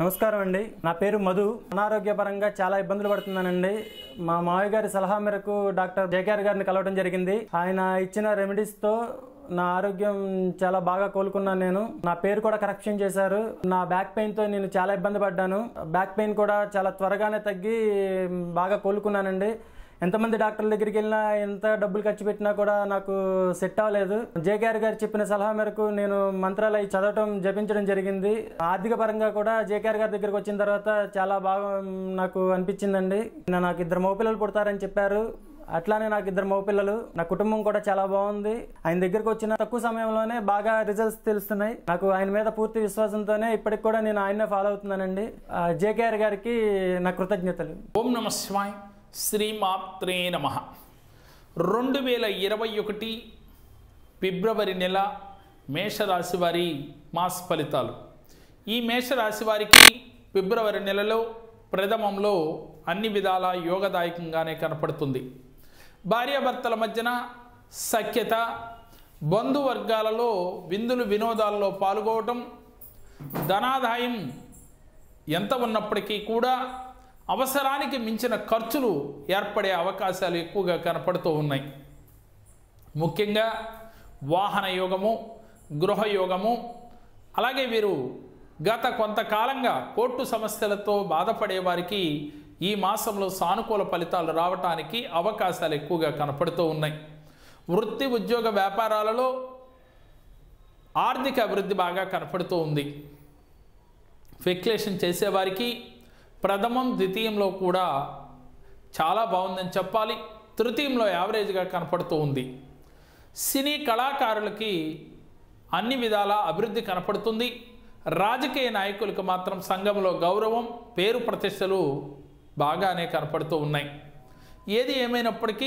నమస్కారం అండి నా పేరు మధు అనారోగ్యపరంగా చాలా ఇబ్బందులు పడుతున్నానండి మా మావయ్య గారి సలహా మేరకు డాక్టర్ జేకేఆర్ గారిని కలవడం జరిగింది ఆయన ఇచ్చిన రెమెడీస్ తో నా ఆరోగ్యం చాలా బాగా కోలుకున్నాను నేను నా పేరు కూడా కరెక్షన్ చేశారు నా బ్యాక్ పెయిన్ తో నేను చాలా ఇబ్బంది పడ్డాను బ్యాక్ పెయిన్ కూడా చాలా త్వరగానే తగ్గి బాగా కోలుకున్నానండి ఎంతమంది డాక్టర్ల దగ్గరికి వెళ్ళినా ఎంత డబ్బులు ఖర్చు పెట్టినా కూడా నాకు సెట్ అవ్వలేదు జేకేఆర్ గారు చెప్పిన సలహా మేరకు నేను మంత్రాలు అవి చదవటం జపించడం జరిగింది ఆర్థిక పరంగా కూడా జేకేఆర్ గారి దగ్గరికి వచ్చిన తర్వాత చాలా బాగా నాకు అనిపించిందండి నా- నాకు ఇద్దరు మగపిల్లలు పుడతారని చెప్పారు అట్లానే నాకు ఇద్దరు మగపిల్లలు నా కుటుంబం కూడా చాలా బాగుంది ఆయన దగ్గరకు వచ్చిన తక్కువ సమయంలోనే బాగా రిజల్ట్స్ తెలుస్తున్నాయి నాకు ఆయన మీద పూర్తి విశ్వాసంతోనే ఇప్పటికి కూడా నేను ఆయన్నే ఫాలో అవుతున్నానండి జేకేఆర్ గారికి నా కృతజ్ఞతలు ఓం నమ శివాయ్ శ్రీమాత్రే నమ రెండు వేల ఇరవై ఒకటి ఫిబ్రవరి నెల మేషరాశి వారి మాస ఫలితాలు ఈ మేషరాశి వారికి ఫిబ్రవరి నెలలో ప్రథమంలో అన్ని విధాల యోగదాయకంగానే కనపడుతుంది భార్యాభర్తల మధ్యన సఖ్యత బంధువర్గాలలో విందులు వినోదాల్లో పాల్గొవటం ధనాదాయం ఎంత ఉన్నప్పటికీ కూడా అవసరానికి మించిన ఖర్చులు ఏర్పడే అవకాశాలు ఎక్కువగా కనపడుతూ ఉన్నాయి ముఖ్యంగా వాహన యోగము గృహయోగము అలాగే వీరు గత కొంతకాలంగా కోర్టు సమస్యలతో బాధపడే వారికి ఈ మాసంలో సానుకూల ఫలితాలు రావటానికి అవకాశాలు ఎక్కువగా కనపడుతూ ఉన్నాయి వృత్తి ఉద్యోగ వ్యాపారాలలో ఆర్థిక అభివృద్ధి బాగా కనపడుతూ ఉంది ఫెక్యులేషన్ చేసేవారికి ప్రథమం ద్వితీయంలో కూడా చాలా బాగుందని చెప్పాలి తృతీయంలో యావరేజ్గా కనపడుతూ ఉంది సినీ కళాకారులకి అన్ని విధాల అభివృద్ధి కనపడుతుంది రాజకీయ నాయకులకు మాత్రం సంఘంలో గౌరవం పేరు ప్రతిష్టలు బాగానే కనపడుతూ ఉన్నాయి ఏది ఏమైనప్పటికీ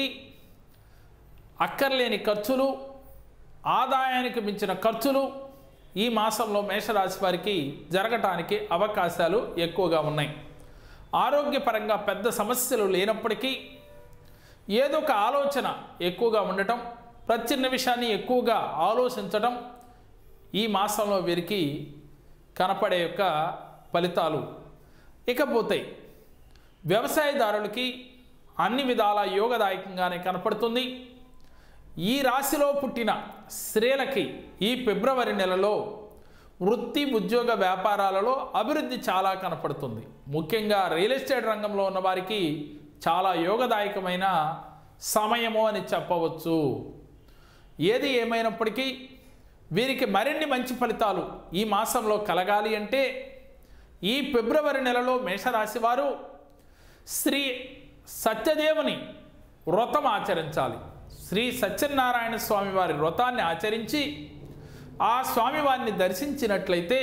అక్కర్లేని ఖర్చులు ఆదాయానికి మించిన ఖర్చులు ఈ మాసంలో మేషరాశి వారికి జరగటానికి అవకాశాలు ఎక్కువగా ఉన్నాయి ఆరోగ్యపరంగా పెద్ద సమస్యలు లేనప్పటికీ ఏదో ఒక ఆలోచన ఎక్కువగా ఉండటం ప్రతి చిన్న విషయాన్ని ఎక్కువగా ఆలోచించడం ఈ మాసంలో వీరికి కనపడే యొక్క ఫలితాలు ఇకపోతే వ్యవసాయదారులకి అన్ని విధాల యోగదాయకంగానే కనపడుతుంది ఈ రాశిలో పుట్టిన స్త్రీలకి ఈ ఫిబ్రవరి నెలలో వృత్తి ఉద్యోగ వ్యాపారాలలో అభివృద్ధి చాలా కనపడుతుంది ముఖ్యంగా రియల్ ఎస్టేట్ రంగంలో ఉన్న వారికి చాలా యోగదాయకమైన సమయము అని చెప్పవచ్చు ఏది ఏమైనప్పటికీ వీరికి మరిన్ని మంచి ఫలితాలు ఈ మాసంలో కలగాలి అంటే ఈ ఫిబ్రవరి నెలలో మేషరాశి వారు శ్రీ సత్యదేవుని వ్రతం ఆచరించాలి శ్రీ సత్యనారాయణ స్వామి వారి వ్రతాన్ని ఆచరించి ఆ స్వామివారిని దర్శించినట్లయితే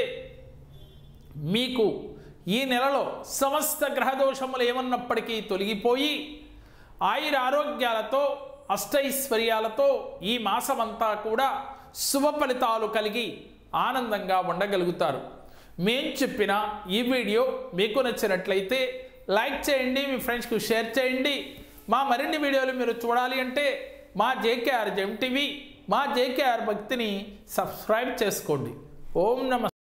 మీకు ఈ నెలలో సమస్త గ్రహదోషములు ఏమన్నప్పటికీ తొలగిపోయి ఆయుర ఆరోగ్యాలతో అష్టైశ్వర్యాలతో ఈ మాసమంతా కూడా శుభ ఫలితాలు కలిగి ఆనందంగా ఉండగలుగుతారు మేం చెప్పిన ఈ వీడియో మీకు నచ్చినట్లయితే లైక్ చేయండి మీ ఫ్రెండ్స్కి షేర్ చేయండి మా మరిన్ని వీడియోలు మీరు చూడాలి అంటే మా జేకేఆర్ జెమ్ టీవీ మా జేకేఆర్ భక్తిని సబ్స్క్రైబ్ చేసుకోండి ఓం నమ